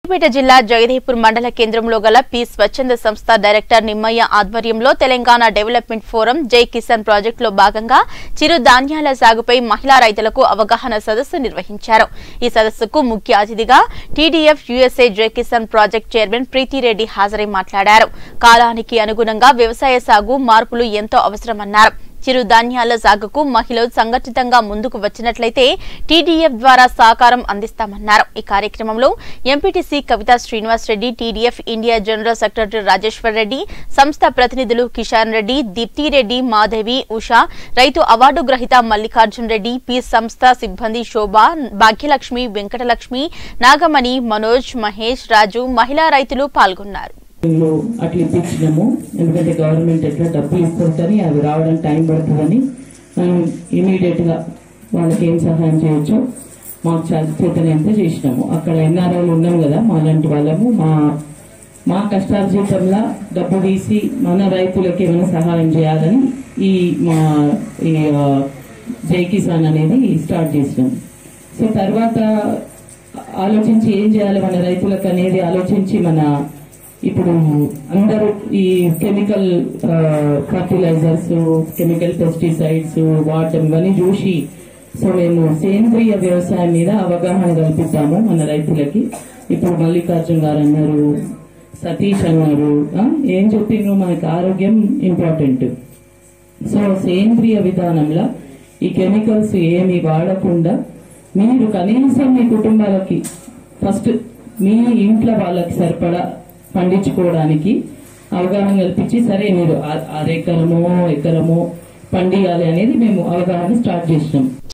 సిద్దిపేట జిల్లా జగదేపూర్ మండల కేంద్రంలో గల పి స్వచ్ఛంద సంస్థ డైరెక్టర్ నిమ్మయ్య ఆధ్వర్యంలో తెలంగాణ డెవలప్మెంట్ ఫోరం జై కిసాన్ ప్రాజెక్టులో భాగంగా చిరు ధాన్యాల సాగుపై మహిళా రైతులకు అవగాహన సదస్సు నిర్వహించారు ఈ సదస్సుకు ముఖ్య అతిథిగా టీడీఎఫ్ యుఎస్ఏ జై కిసాన్ ప్రాజెక్ట్ చైర్మన్ ప్రీతిరెడ్డి హాజరై మాట్లాడారు కాలానికి అనుగుణంగా వ్యవసాయ సాగు మార్పులు ఎంతో అవసరమన్నారు చిరు ధాన్యాల సాగుకు మహిళలు సంఘటితంగా ముందుకు వచ్చినట్లయితే టీడీఎఫ్ ద్వారా సహకారం అందిస్తామన్నారు ఈ కార్యక్రమంలో MPTC Kavitha Srinivas Reddy TDF India general secretary Rajeshwar Reddy సంస్థ ప్రతినిధులు కిషన్ రెడ్డి దీప్తిరెడ్డి మాధవి ఉషా రైతు అవార్డు గ్రహీత మల్లికార్జున్ రెడ్డి పి సంస్థ సిబ్బంది శోభ భాగ్యలక్ష్మి వెంకటలక్ష్మి నాగమణి మనోజ్ మహేష్ రాజు మహిళా రైతులు పాల్గొన్నారు లో అట్లా ఇప్పించినాము ఎందుకంటే గవర్నమెంట్ ఎట్లా డబ్బులు ఇస్తుందని అవి రావడానికి టైం పడుతుందని మనం ఇమీడియట్ గా వాళ్ళకి ఏం సహాయం చేయొచ్చో మాకు చేతనంతా చేసినాము అక్కడ ఎన్ఆర్ఐలు ఉన్నాం కదా మా లాంటి వాళ్ళము మా మా కష్టార్జితంలో డబ్బు తీసి మన రైతులకి ఏమైనా సహాయం చేయాలని ఈ మా ఈ ఆ, జై కిసాన్ అనేది స్టార్ట్ చేసినాం సో తర్వాత ఆలోచించి ఏం చేయాలి మన రైతులకు అనేది ఆలోచించి మన ఇప్పుడు అందరూ ఈ కెమికల్ ఫర్టిలైజర్స్ కెమికల్ పెస్టిసైడ్స్ వాడటం ఇవన్నీ చూసి సో మేము సేంద్రియ వ్యవసాయం మీద అవగాహన కల్పిస్తాము మన రైతులకి ఇప్పుడు మల్లికార్జున్ గారు అన్నారు సతీష్ అన్నారు ఆ, ఏం చెప్పిండ్రు మనకి ఆరోగ్యం ఇంపార్టెంట్ సో సేంద్రియ విధానంలో ఈ కెమికల్స్ ఏమి వాడకుండా మీరు కనీసం మీ కుటుంబాలకి ఫస్ట్ మీ ఇంట్లో వాళ్ళకి సరిపడా పండించుకోవడానికి అవగాహన కల్పించి సరే మీరు అ- అరెకరమో ఎకరమో పండియాలి అనేది మేము అవగాహన స్టార్ట్ చేసినాం